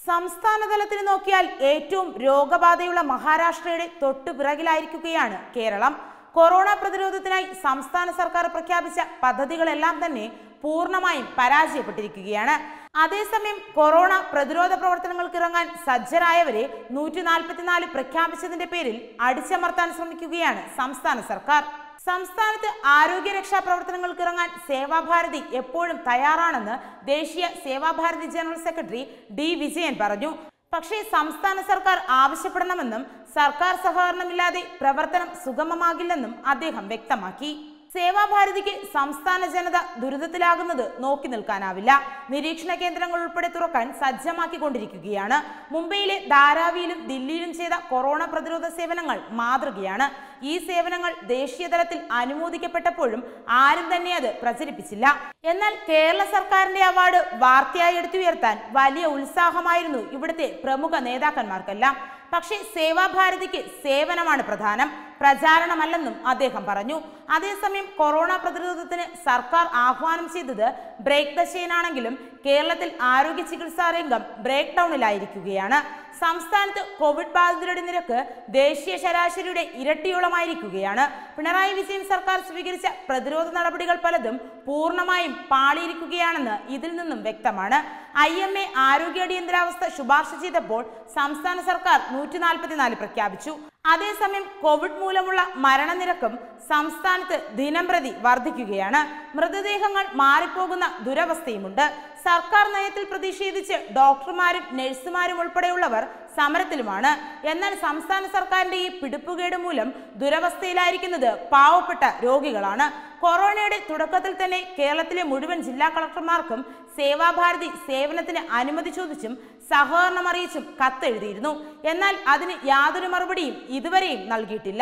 സംസ്ഥാന തലത്തിൽ നോക്കിയാൽ ഏറ്റവും രോഗബാധയുള്ള മഹാരാഷ്ട്രയുടെ തൊട്ടു പിറകിലായിരിക്കുകയാണ് കേരളം കൊറോണ പ്രതിരോധത്തിനായി സംസ്ഥാന സർക്കാർ പ്രഖ്യാപിച്ച പദ്ധതികളെല്ലാം തന്നെ പൂർണ്ണമായും പരാജയപ്പെട്ടിരിക്കുകയാണ് അതേസമയം കൊറോണ പ്രതിരോധ പ്രവർത്തനങ്ങൾക്ക് ഇറങ്ങാൻ സജ്ജരായവരെ നൂറ്റി നാൽപ്പത്തിനാല് പ്രഖ്യാപിച്ചതിന്റെ പേരിൽ അടിച്ചമർത്താൻ ശ്രമിക്കുകയാണ് സംസ്ഥാന സർക്കാർ സംസ്ഥാനത്ത് ആരോഗ്യ രക്ഷാ പ്രവർത്തനങ്ങൾക്ക് ഇറങ്ങാൻ സേവാഭാരതി എപ്പോഴും തയ്യാറാണെന്ന് ദേശീയ Seva Bharati general secretary D Vijayan പറഞ്ഞു പക്ഷേ സംസ്ഥാന സർക്കാർ ആവശ്യപ്പെടണമെന്നും സർക്കാർ സഹകരണമില്ലാതെ പ്രവർത്തനം സുഗമമാകില്ലെന്നും അദ്ദേഹം വ്യക്തമാക്കി സേവാഭാരതിക്ക് സംസ്ഥാന ജനത ദുരിതത്തിലാകുന്നത് നോക്കി നിൽക്കാനാവില്ല നിരീക്ഷണ കേന്ദ്രങ്ങൾ ഉൾപ്പെടെ തുറക്കാൻ സജ്ജമാക്കിക്കൊണ്ടിരിക്കുകയാണ് മുംബൈയിലെ ധാരാവിയിലും ദില്ലിയിലും ചെയ്ത കൊറോണ പ്രതിരോധ സേവനങ്ങൾ മാതൃകയാണ് ഈ സേവനങ്ങൾ ദേശീയ തലത്തിൽ അനുമോദിക്കപ്പെട്ടപ്പോഴും ആരും തന്നെ അത് പ്രചരിപ്പിച്ചില്ല എന്നാൽ കേരള സർക്കാരിന്റെ അവാർഡ് വാർത്തയായി എടുത്തുയർത്താൻ വലിയ ഉത്സാഹമായിരുന്നു ഇവിടുത്തെ പ്രമുഖ നേതാക്കന്മാർക്കെല്ലാം പക്ഷേ സേവാഭാരതിക്ക് സേവനമാണ് പ്രധാനം പ്രചാരണമല്ലെന്നും അദ്ദേഹം പറഞ്ഞു അതേസമയം കൊറോണ പ്രതിരോധത്തിന് സർക്കാർ ആഹ്വാനം ചെയ്തത് ബ്രേക്ക് ദ ചെയിൻ ആണെങ്കിലും കേരളത്തിൽ ആരോഗ്യ ചികിത്സാ രംഗം ബ്രേക്ക് ഡൌണിലായിരിക്കുകയാണ് സംസ്ഥാനത്ത് കോവിഡ് ബാധിതരുടെ നിരക്ക് ദേശീയ ശരാശരിയുടെ ഇരട്ടിയോളമായിരിക്കുകയാണ് പിണറായി വിജയൻ സർക്കാർ സ്വീകരിച്ച പ്രതിരോധ നടപടികൾ പലതും പൂർണ്ണമായും പാളിയിരിക്കുകയാണെന്ന് ഇതിൽ നിന്നും വ്യക്തമാണ് ഐ എം എ ആരോഗ്യ അടിയന്തരാവസ്ഥ ശുപാർശ ചെയ്തപ്പോൾ സംസ്ഥാന സർക്കാർ നൂറ്റി നാൽപ്പത്തിനാല് പ്രഖ്യാപിച്ചു അതേസമയം കോവിഡ് മൂലമുള്ള മരണനിരക്കും സംസ്ഥാനത്ത് ദിനംപ്രതി വർദ്ധിക്കുകയാണ് മൃതദേഹങ്ങൾ മാറിപ്പോകുന്ന ദുരവസ്ഥയുമുണ്ട് സർക്കാർ നയത്തിൽ പ്രതിഷേധിച്ച് ഡോക്ടർമാരും നഴ്സുമാരും ഉൾപ്പെടെയുള്ളവർ സമരത്തിലുമാണ് എന്നാൽ സംസ്ഥാന സർക്കാരിന്റെ ഈ പിടിപ്പുകേട് മൂലം ദുരവസ്ഥയിലായിരിക്കുന്നത് പാവപ്പെട്ട രോഗികളാണ് കൊറോണയുടെ തുടക്കത്തിൽ തന്നെ കേരളത്തിലെ മുഴുവൻ ജില്ലാ കളക്ടർമാർക്കും സേവാഭാരതി സേവനത്തിന് അനുമതി ചോദിച്ചും സഹകരണം അറിയിച്ചും കത്തെഴുതിയിരുന്നു എന്നാൽ അതിന് യാതൊരു മറുപടിയും ഇതുവരെയും നൽകിയിട്ടില്ല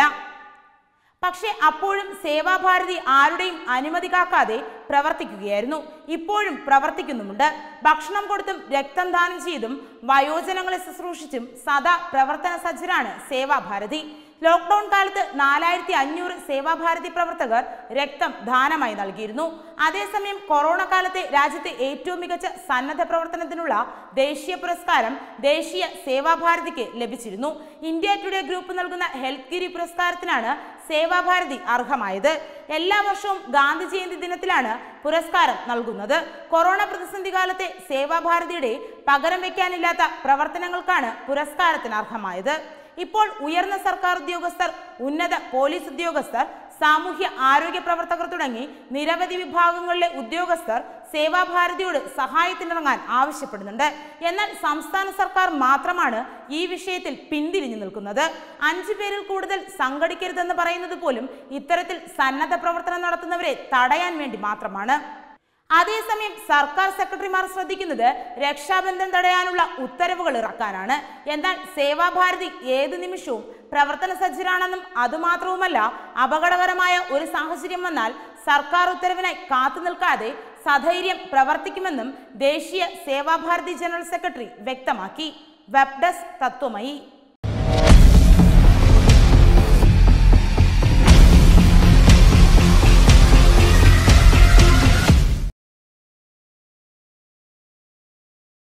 പക്ഷേ അപ്പോഴും സേവാഭാരതി ആരുടെയും അനുമതി കാക്കാതെ പ്രവർത്തിക്കുകയായിരുന്നു ഇപ്പോഴും പ്രവർത്തിക്കുന്നുമുണ്ട് ഭക്ഷണം കൊടുത്തും രക്തം ദാനം ചെയ്തും വയോജനങ്ങളെ ശുശ്രൂഷിച്ചും സദാ പ്രവർത്തന സജ്ജരാണ് സേവാഭാരതി ലോക്ക്ഡൌൺ കാലത്ത് നാലായിരത്തി അഞ്ഞൂറ് സേവാഭാരതി പ്രവർത്തകർ രക്തം ദാനമായി നൽകിയിരുന്നു അതേസമയം കൊറോണ കാലത്തെ രാജ്യത്തെ ഏറ്റവും മികച്ച സന്നദ്ധ പ്രവർത്തനത്തിനുള്ള ദേശീയ പുരസ്കാരം ദേശീയ സേവാഭാരതിക്ക് ലഭിച്ചിരുന്നു ഇന്ത്യ ടുഡേ ഗ്രൂപ്പ് നൽകുന്ന ഹെൽത്ത് ഗിരി പുരസ്കാരത്തിനാണ് സേവാഭാരതി അർഹമായത് എല്ലാ വർഷവും ഗാന്ധി ജയന്തി ദിനത്തിലാണ് പുരസ്കാരം നൽകുന്നത് കൊറോണ പ്രതിസന്ധി കാലത്തെ സേവാഭാരതിയുടെ പകരം വയ്ക്കാനില്ലാത്ത പ്രവർത്തനങ്ങൾക്കാണ് പുരസ്കാരത്തിന് അർഹമായത് ഇപ്പോൾ ഉയർന്ന സർക്കാർ ഉദ്യോഗസ്ഥർ ഉന്നത പോലീസ് ഉദ്യോഗസ്ഥർ സാമൂഹ്യ ആരോഗ്യ പ്രവർത്തകർ തുടങ്ങി നിരവധി വിഭാഗങ്ങളിലെ ഉദ്യോഗസ്ഥർ സേവാഭാരതിയോട് സഹായത്തിനിറങ്ങാൻ ആവശ്യപ്പെടുന്നുണ്ട് എന്നാൽ സംസ്ഥാന സർക്കാർ മാത്രമാണ് ഈ വിഷയത്തിൽ പിന്തിരിഞ്ഞു നിൽക്കുന്നത് അഞ്ചു പേരിൽ കൂടുതൽ സംഘടിക്കരുതെന്ന് പറയുന്നത് പോലും ഇത്തരത്തിൽ സന്നദ്ധ പ്രവർത്തനം നടത്തുന്നവരെ തടയാൻ വേണ്ടി മാത്രമാണ് അതേസമയം സർക്കാർ സെക്രട്ടറിമാർ ശ്രദ്ധിക്കുന്നത് രക്ഷാബന്ധൻ തടയാനുള്ള ഉത്തരവുകൾ ഇറക്കാനാണ് എന്നാൽ സേവാഭാരതി ഏത് നിമിഷവും പ്രവർത്തന സജ്ജരാണെന്നും അതുമാത്രവുമല്ല അപകടകരമായ ഒരു സാഹചര്യം വന്നാൽ സർക്കാർ ഉത്തരവിനായി കാത്തു നിൽക്കാതെ സധൈര്യം പ്രവർത്തിക്കുമെന്നും ദേശീയ സേവാഭാരതി ജനറൽ സെക്രട്ടറി വ്യക്തമാക്കി വെബ് ഡെസ്ക് തത്വമയി